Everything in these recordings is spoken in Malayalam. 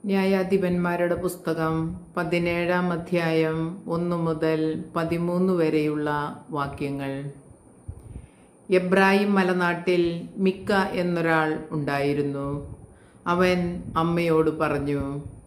ന്യായാധിപന്മാരുടെ പുസ്തകം പതിനേഴാം അധ്യായം ഒന്ന് മുതൽ പതിമൂന്ന് വരെയുള്ള വാക്യങ്ങൾ എബ്രാഹിം മലനാട്ടിൽ മിക്ക എന്നൊരാൾ ഉണ്ടായിരുന്നു അവൻ അമ്മയോട് പറഞ്ഞു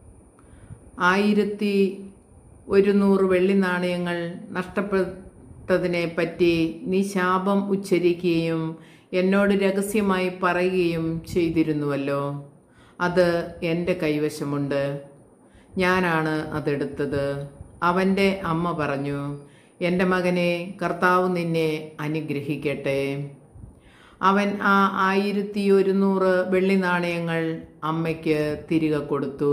ആയിരത്തി ഒരുന്നൂറ് വെള്ളി നാണയങ്ങൾ നഷ്ടപ്പെട്ടതിനെ പറ്റി നീ ശാപം ഉച്ചരിക്കുകയും എന്നോട് രഹസ്യമായി പറയുകയും ചെയ്തിരുന്നുവല്ലോ അത് എൻ്റെ കൈവശമുണ്ട് ഞാനാണ് അതെടുത്തത് അവൻ്റെ അമ്മ പറഞ്ഞു എൻ്റെ മകനെ കർത്താവ് നിന്നെ അനുഗ്രഹിക്കട്ടെ അവൻ ആ ആയിരത്തി ഒരുന്നൂറ് വെള്ളി നാണയങ്ങൾ അമ്മയ്ക്ക് തിരികെ കൊടുത്തു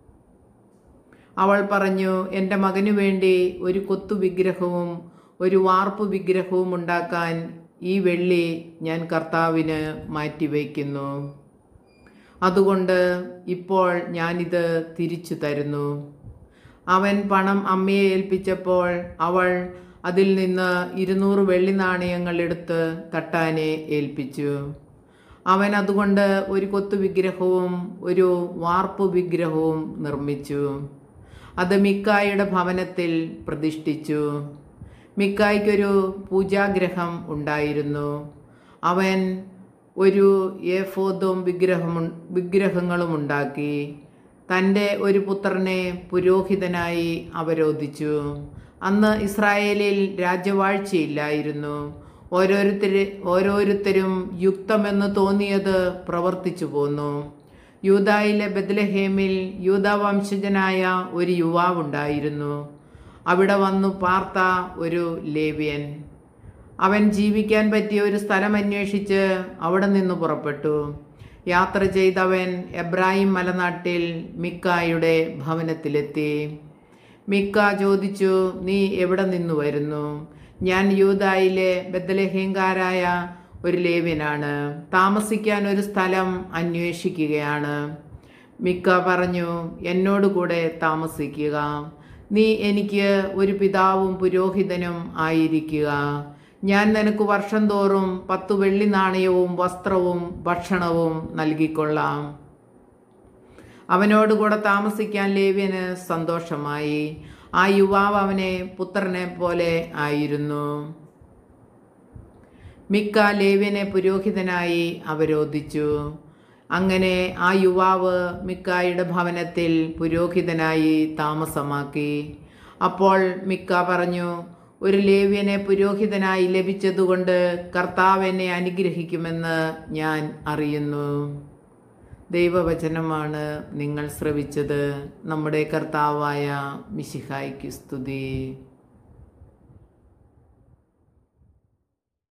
അവൾ പറഞ്ഞു എൻ്റെ മകനു വേണ്ടി ഒരു കൊത്തു വിഗ്രഹവും ഒരു വാർപ്പ് വിഗ്രഹവും ഉണ്ടാക്കാൻ ഈ വെള്ളി ഞാൻ കർത്താവിന് മാറ്റിവെക്കുന്നു അതുകൊണ്ട് ഇപ്പോൾ ഞാനിത് തിരിച്ചു തരുന്നു അവൻ പണം അമ്മയെ ഏൽപ്പിച്ചപ്പോൾ അവൾ അതിൽ നിന്ന് ഇരുന്നൂറ് വെള്ളി നാണയങ്ങൾ എടുത്ത് തട്ടാനെ ഏൽപ്പിച്ചു അവൻ അതുകൊണ്ട് ഒരു കൊത്തു വിഗ്രഹവും ഒരു വാർപ്പ് വിഗ്രഹവും നിർമ്മിച്ചു അത് മിക്കായുടെ ഭവനത്തിൽ പ്രതിഷ്ഠിച്ചു മിക്കായ്ക്കൊരു പൂജാഗ്രഹം ഉണ്ടായിരുന്നു അവൻ ഒരു ഏഫോദും വിഗ്രഹം വിഗ്രഹങ്ങളും ഉണ്ടാക്കി തൻ്റെ ഒരു പുത്രനെ പുരോഹിതനായി അവരോധിച്ചു അന്ന് ഇസ്രായേലിൽ രാജ്യവാഴ്ചയില്ലായിരുന്നു ഓരോരുത്തര് ഓരോരുത്തരും യുക്തമെന്ന് തോന്നിയത് പ്രവർത്തിച്ചു പോന്നു യൂതായിലെ ബദ്ലഹേമിൽ യൂതാവംശജനായ ഒരു യുവാവുണ്ടായിരുന്നു അവിടെ വന്നു പാർത്ത ഒരു ലേവ്യൻ അവൻ ജീവിക്കാൻ പറ്റിയ ഒരു സ്ഥലം അന്വേഷിച്ച് അവിടെ നിന്ന് പുറപ്പെട്ടു യാത്ര ചെയ്തവൻ എബ്രാഹിം മലനാട്ടിൽ മിക്കായുടെ ഭവനത്തിലെത്തി മിക്ക ചോദിച്ചു നീ എവിടെ നിന്ന് വരുന്നു ഞാൻ യൂതായിലെ ബദലഹീങ്കാരായ ഒരു ലേവ്യനാണ് താമസിക്കാൻ ഒരു സ്ഥലം അന്വേഷിക്കുകയാണ് മിക്ക പറഞ്ഞു എന്നോട് കൂടെ താമസിക്കുക നീ എനിക്ക് ഒരു പിതാവും പുരോഹിതനും ആയിരിക്കുക ഞാൻ നിനക്ക് വർഷം തോറും പത്തു വെള്ളി നാണയവും വസ്ത്രവും ഭക്ഷണവും നൽകിക്കൊള്ളാം അവനോടുകൂടെ താമസിക്കാൻ ലേവ്യന് സന്തോഷമായി ആ യുവാവ് അവനെ പുത്രനെ പോലെ ആയിരുന്നു മിക്ക ലേവ്യനെ പുരോഹിതനായി അവരോധിച്ചു അങ്ങനെ ആ യുവാവ് മിക്കായുടെ ഭവനത്തിൽ പുരോഹിതനായി താമസമാക്കി അപ്പോൾ മിക്ക പറഞ്ഞു ഒരു ലേവ്യനെ പുരോഹിതനായി ലഭിച്ചതുകൊണ്ട് കർത്താവ് എന്നെ അനുഗ്രഹിക്കുമെന്ന് ഞാൻ അറിയുന്നു ദൈവവചനമാണ് നിങ്ങൾ ശ്രവിച്ചത് നമ്മുടെ കർത്താവായ മിശിഹായ്ക്ക് സ്തുതി